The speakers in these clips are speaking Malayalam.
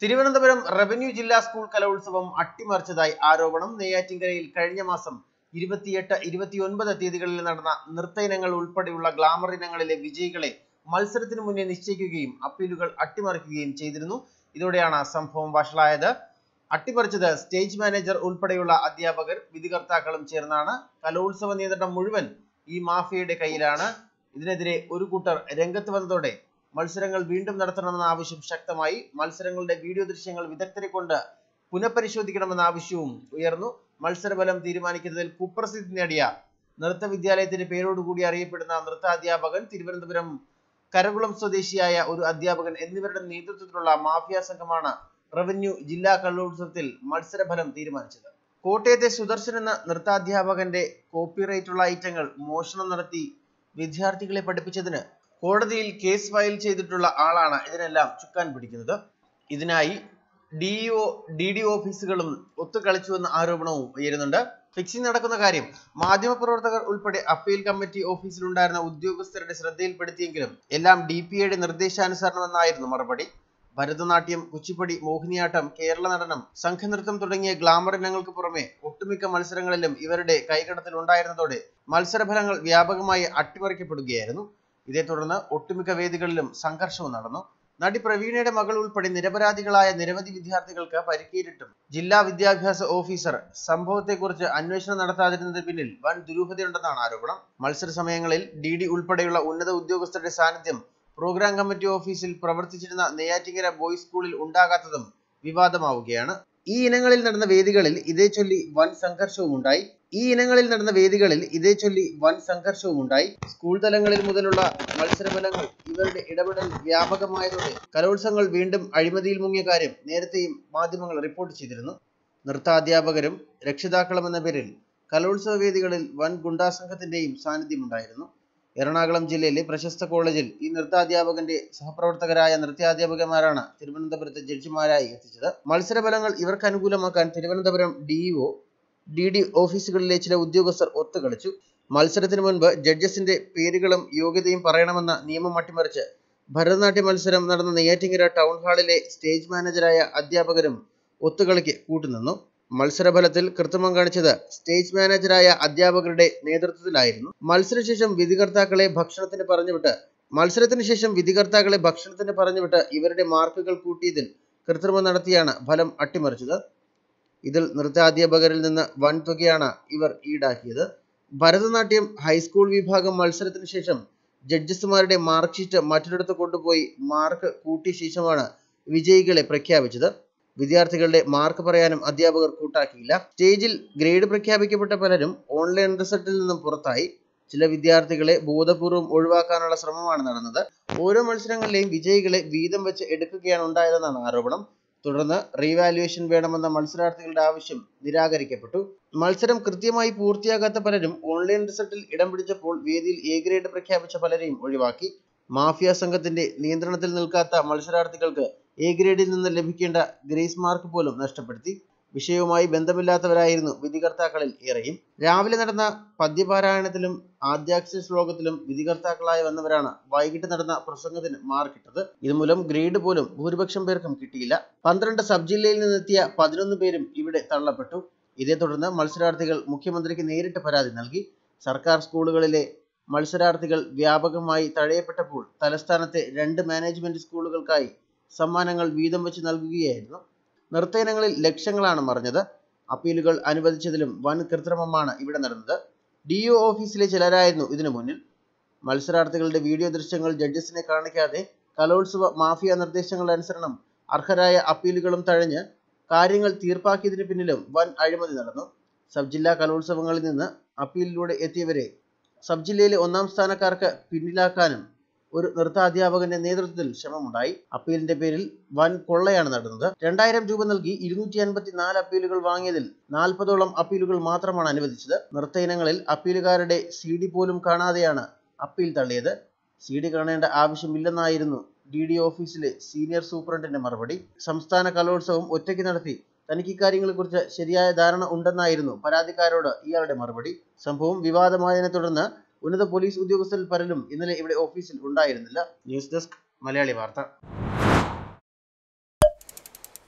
തിരുവനന്തപുരം റവന്യൂ ജില്ലാ സ്കൂൾ കലോത്സവം അട്ടിമറിച്ചതായി ആരോപണം നെയ്യാറ്റിൻകരയിൽ കഴിഞ്ഞ മാസം ഇരുപത്തിയെട്ട് ഇരുപത്തിയൊൻപത് തീയതികളിൽ നടന്ന നൃത്ത ഇനങ്ങൾ ഉൾപ്പെടെയുള്ള ഗ്ലാമർ ഇനങ്ങളിലെ വിജയികളെ മത്സരത്തിന് മുന്നേ നിശ്ചയിക്കുകയും അപ്പീലുകൾ അട്ടിമറിക്കുകയും ചെയ്തിരുന്നു ഇതോടെയാണ് സംഭവം വഷളായത് അട്ടിമറിച്ചത് സ്റ്റേജ് മാനേജർ ഉൾപ്പെടെയുള്ള അധ്യാപകർ വിധികർത്താക്കളും ചേർന്നാണ് കലോത്സവ നിയന്ത്രണം മുഴുവൻ ഈ മാഫിയയുടെ കയ്യിലാണ് ഇതിനെതിരെ ഒരു കൂട്ടർ രംഗത്ത് വന്നതോടെ മത്സരങ്ങൾ വീണ്ടും നടത്തണമെന്ന ആവശ്യം ശക്തമായി മത്സരങ്ങളുടെ വീഡിയോ ദൃശ്യങ്ങൾ വിദഗ്ധരെ കൊണ്ട് പുനഃപരിശോധിക്കണമെന്ന ആവശ്യവും ഉയർന്നു മത്സരഫലം തീരുമാനിക്കുന്നതിൽ കുപ്രസിദ്ധി നേടിയ നൃത്ത വിദ്യാലയത്തിന്റെ പേരോടുകൂടി അറിയപ്പെടുന്ന നൃത്താധ്യാപകൻ തിരുവനന്തപുരം കരകുളം സ്വദേശിയായ ഒരു അധ്യാപകൻ എന്നിവരുടെ നേതൃത്വത്തിലുള്ള മാഫിയ സംഘമാണ് റവന്യൂ ജില്ലാ കലോത്സവത്തിൽ മത്സരഫലം തീരുമാനിച്ചത് കോട്ടയത്തെ സുദർശൻ എന്ന നൃത്താധ്യാപകന്റെ കോപ്പിറൈറ്റുള്ള ഐറ്റങ്ങൾ മോഷണം നടത്തി വിദ്യാർത്ഥികളെ പഠിപ്പിച്ചതിന് കോടതിയിൽ കേസ് ഫയൽ ചെയ്തിട്ടുള്ള ആളാണ് ഇതിനെല്ലാം ചുക്കാൻ പിടിക്കുന്നത് ഇതിനായി ഡിഇഒ ഡി ഡി ഓഫീസുകളും ഒത്തുകളിച്ചുവെന്ന ആരോപണവും ഉയരുന്നുണ്ട് ഫിക്സിംഗ് നടക്കുന്ന കാര്യം മാധ്യമപ്രവർത്തകർ ഉൾപ്പെടെ അപ്പീൽ കമ്മിറ്റി ഓഫീസിലുണ്ടായിരുന്ന ഉദ്യോഗസ്ഥരുടെ ശ്രദ്ധയിൽപ്പെടുത്തിയെങ്കിലും എല്ലാം ഡി പി എയുടെ നിർദ്ദേശാനുസരണമെന്നായിരുന്നു മറുപടി ഭരതനാട്യം കുച്ചിപ്പുടി മോഹിനിയാട്ടം കേരള നടനം സംഘനൃത്തം തുടങ്ങിയ ഗ്ലാമർ ഇനങ്ങൾക്ക് പുറമെ ഒട്ടുമിക്ക മത്സരങ്ങളിലും ഇവരുടെ കൈകടത്തൽ ഉണ്ടായിരുന്നതോടെ മത്സരഫലങ്ങൾ വ്യാപകമായി അട്ടിമറിക്കപ്പെടുകയായിരുന്നു ഇതേ തുടർന്ന് ഒട്ടുമിക്ക വേദികളിലും സംഘർഷവും നടന്നു നടി പ്രവീണയുടെ മകൾ ഉൾപ്പെടെ നിരപരാധികളായ നിരവധി വിദ്യാർത്ഥികൾക്ക് പരിക്കേറ്റിട്ടും ജില്ലാ വിദ്യാഭ്യാസ ഓഫീസർ സംഭവത്തെക്കുറിച്ച് അന്വേഷണം നടത്താതിരുന്നതിന് പിന്നിൽ വൻ ദുരൂഹതയുണ്ടെന്നാണ് ആരോപണം മത്സര സമയങ്ങളിൽ ഡി ഡി ഉൾപ്പെടെയുള്ള ഉന്നത ഉദ്യോഗസ്ഥരുടെ സാന്നിധ്യം പ്രോഗ്രാം കമ്മിറ്റി ഓഫീസിൽ പ്രവർത്തിച്ചിരുന്ന നെയ്യാറ്റിങ്കര ബോയ്സ് സ്കൂളിൽ ഉണ്ടാകാത്തതും വിവാദമാവുകയാണ് ഈ ഇനങ്ങളിൽ നടന്ന വേദികളിൽ ഇതേ ചൊല്ലി വൻ സംഘർഷവും ഉണ്ടായി ഈ ഇനങ്ങളിൽ നടന്ന വേദികളിൽ ഇതേ ചൊല്ലി വൻ സംഘർഷവും ഉണ്ടായി സ്കൂൾ തലങ്ങളിൽ മുതലുള്ള മത്സരഫലങ്ങൾ ഇവരുടെ ഇടപെടൽ വ്യാപകമായതോടെ കലോത്സവങ്ങൾ വീണ്ടും അഴിമതിയിൽ മുങ്ങിയ കാര്യം നേരത്തെയും മാധ്യമങ്ങൾ റിപ്പോർട്ട് ചെയ്തിരുന്നു നൃത്താധ്യാപകരും രക്ഷിതാക്കളും എന്ന പേരിൽ കലോത്സവ വേദികളിൽ വൻ ഗുണ്ടാസംഘത്തിന്റെയും സാന്നിധ്യമുണ്ടായിരുന്നു എറണാകുളം ജില്ലയിലെ പ്രശസ്ത കോളേജിൽ ഈ നൃത്താധ്യാപകന്റെ സഹപ്രവർത്തകരായ നൃത്താധ്യാപകന്മാരാണ് തിരുവനന്തപുരത്ത് ജഡ്ജിമാരായി എത്തിച്ചത് മത്സരഫലങ്ങൾ ഇവർക്ക് അനുകൂലമാക്കാൻ തിരുവനന്തപുരം ഡിഇഒ ഡി ഡി ഓഫീസുകളിലെ ചില ഉദ്യോഗസ്ഥർ ഒത്തുകളിച്ചു മത്സരത്തിന് മുൻപ് ജഡ്ജസിന്റെ പേരുകളും യോഗ്യതയും പറയണമെന്ന നിയമം അട്ടിമറിച്ച് ഭരതനാട്യ മത്സരം നടന്ന നെയ്യാറ്റിങ്കര ടൗൺ ഹാളിലെ സ്റ്റേജ് മാനേജരായ അധ്യാപകരും ഒത്തുകളിക്ക് കൂട്ടുനിന്നു മത്സരഫലത്തിൽ കൃത്രിമം കാണിച്ചത് സ്റ്റേജ് മാനേജരായ അധ്യാപകരുടെ നേതൃത്വത്തിലായിരുന്നു മത്സരശേഷം വിധികർത്താക്കളെ ഭക്ഷണത്തിന് പറഞ്ഞുവിട്ട് മത്സരത്തിന് ശേഷം വിധികർത്താക്കളെ ഭക്ഷണത്തിന് പറഞ്ഞുവിട്ട് ഇവരുടെ മാർക്കുകൾ കൂട്ടിയതിൽ കൃത്രിമം നടത്തിയാണ് ഫലം അട്ടിമറിച്ചത് ഇതിൽ നൃത്താധ്യാപകരിൽ നിന്ന് വൻ തുകയാണ് ഇവർ ഈടാക്കിയത് ഭരതനാട്യം ഹൈസ്കൂൾ വിഭാഗം മത്സരത്തിന് ശേഷം ജഡ്ജസ്മാരുടെ മാർക്ക് ഷീറ്റ് മറ്റൊരിടത്ത് കൊണ്ടുപോയി മാർക്ക് കൂട്ടിയ ശേഷമാണ് വിജയികളെ പ്രഖ്യാപിച്ചത് വിദ്യാർത്ഥികളുടെ മാർക്ക് പറയാനും അധ്യാപകർ കൂട്ടാക്കിയില്ല സ്റ്റേജിൽ ഗ്രേഡ് പ്രഖ്യാപിക്കപ്പെട്ട പലരും ഓൺലൈൻ റിസൾട്ടിൽ നിന്നും പുറത്തായി ചില വിദ്യാർത്ഥികളെ ബോധപൂർവം ഒഴിവാക്കാനുള്ള ശ്രമമാണ് നടന്നത് ഓരോ മത്സരങ്ങളിലെയും വിജയികളെ വീതം വെച്ച് എടുക്കുകയാണ് ഉണ്ടായതെന്നാണ് ആരോപണം തുടർന്ന് റീവാലുവേഷൻ വേണമെന്ന മത്സരാർത്ഥികളുടെ ആവശ്യം നിരാകരിക്കപ്പെട്ടു മത്സരം കൃത്യമായി പൂർത്തിയാകാത്ത പലരും ഓൺലൈൻ റിസൾട്ടിൽ ഇടം പിടിച്ചപ്പോൾ വേദിയിൽ എ ഗ്രേഡ് പ്രഖ്യാപിച്ച പലരെയും ഒഴിവാക്കി മാഫിയ സംഘത്തിന്റെ നിയന്ത്രണത്തിൽ നിൽക്കാത്ത മത്സരാർത്ഥികൾക്ക് എ ഗ്രേഡിൽ നിന്ന് ലഭിക്കേണ്ട ഗ്രേസ് മാർക്ക് പോലും നഷ്ടപ്പെടുത്തി വിഷയവുമായി ബന്ധമില്ലാത്തവരായിരുന്നു വിധികർത്താക്കളിൽ ഏറെയും രാവിലെ നടന്ന പദ്യപാരായണത്തിലും ആദ്യാക്ഷര ശ്ലോകത്തിലും വിധികർത്താക്കളായി വന്നവരാണ് വൈകിട്ട് നടന്ന പ്രസംഗത്തിന് മാർക്കിട്ടത് ഇതുമൂലം ഗ്രേഡ് പോലും ഭൂരിപക്ഷം പേർക്കും കിട്ടിയില്ല പന്ത്രണ്ട് സബ് ജില്ലയിൽ നിന്നെത്തിയ പതിനൊന്ന് പേരും ഇവിടെ തള്ളപ്പെട്ടു ഇതേ തുടർന്ന് മത്സരാർത്ഥികൾ മുഖ്യമന്ത്രിക്ക് നേരിട്ട് പരാതി നൽകി സർക്കാർ സ്കൂളുകളിലെ മത്സരാർത്ഥികൾ വ്യാപകമായി തഴയപ്പെട്ടപ്പോൾ തലസ്ഥാനത്തെ രണ്ട് മാനേജ്മെന്റ് സ്കൂളുകൾക്കായി സമ്മാനങ്ങൾ വീതം വെച്ച് നൽകുകയായിരുന്നു നൃത്ത ഇനങ്ങളിൽ ലക്ഷങ്ങളാണ് മറിഞ്ഞത് അപ്പീലുകൾ അനുവദിച്ചതിലും വൻ കൃത്രിമമാണ് ഇവിടെ നടന്നത് ഡി ഒ ഓഫീസിലെ ചിലരായിരുന്നു ഇതിനു മുന്നിൽ മത്സരാർത്ഥികളുടെ വീഡിയോ ദൃശ്യങ്ങൾ ജഡ്ജസിനെ കാണിക്കാതെ കലോത്സവ മാഫിയ നിർദ്ദേശങ്ങളുടെ അനുസരണം അർഹരായ അപ്പീലുകളും തഴഞ്ഞ് കാര്യങ്ങൾ തീർപ്പാക്കിയതിന് പിന്നിലും വൻ അഴിമതി നടന്നു സബ് ജില്ലാ കലോത്സവങ്ങളിൽ നിന്ന് അപ്പീലിലൂടെ എത്തിയവരെ സബ് ജില്ലയിലെ ഒന്നാം സ്ഥാനക്കാർക്ക് പിന്നിലാക്കാനും ഒരു നൃത്താധ്യാപകന്റെ നേതൃത്വത്തിൽ ശ്രമമുണ്ടായി അപ്പീലിന്റെ പേരിൽ വൻ കൊള്ളയാണ് നടന്നത് രണ്ടായിരം രൂപ നൽകി ഇരുന്നൂറ്റി അൻപത്തി നാല് അപ്പീലുകൾ വാങ്ങിയതിൽ നാൽപ്പതോളം അപ്പീലുകൾ മാത്രമാണ് അനുവദിച്ചത് നൃത്ത ഇനങ്ങളിൽ അപ്പീലുകാരുടെ സി ഡി പോലും കാണാതെയാണ് അപ്പീൽ തള്ളിയത് സി ഡി കാണേണ്ട ആവശ്യമില്ലെന്നായിരുന്നു ഡി ഡി ഓഫീസിലെ സീനിയർ സൂപ്രണ്ടിന്റെ മറുപടി സംസ്ഥാന കലോത്സവം ഒറ്റയ്ക്ക് നടത്തി തനിക്ക് ഇക്കാര്യങ്ങളെക്കുറിച്ച് ശരിയായ ധാരണ ഉണ്ടെന്നായിരുന്നു പരാതിക്കാരോട് ഇയാളുടെ മറുപടി സംഭവം വിവാദമായതിനെ തുടർന്ന് ഉന്നത പോലീസ് ഉദ്യോഗസ്ഥരിൽ പലരും ഇന്നലെ ഇവിടെ ഓഫീസിൽ ഉണ്ടായിരുന്നില്ല ന്യൂസ് ഡെസ്ക് മലയാളി വാർത്ത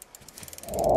ന്യൂസ്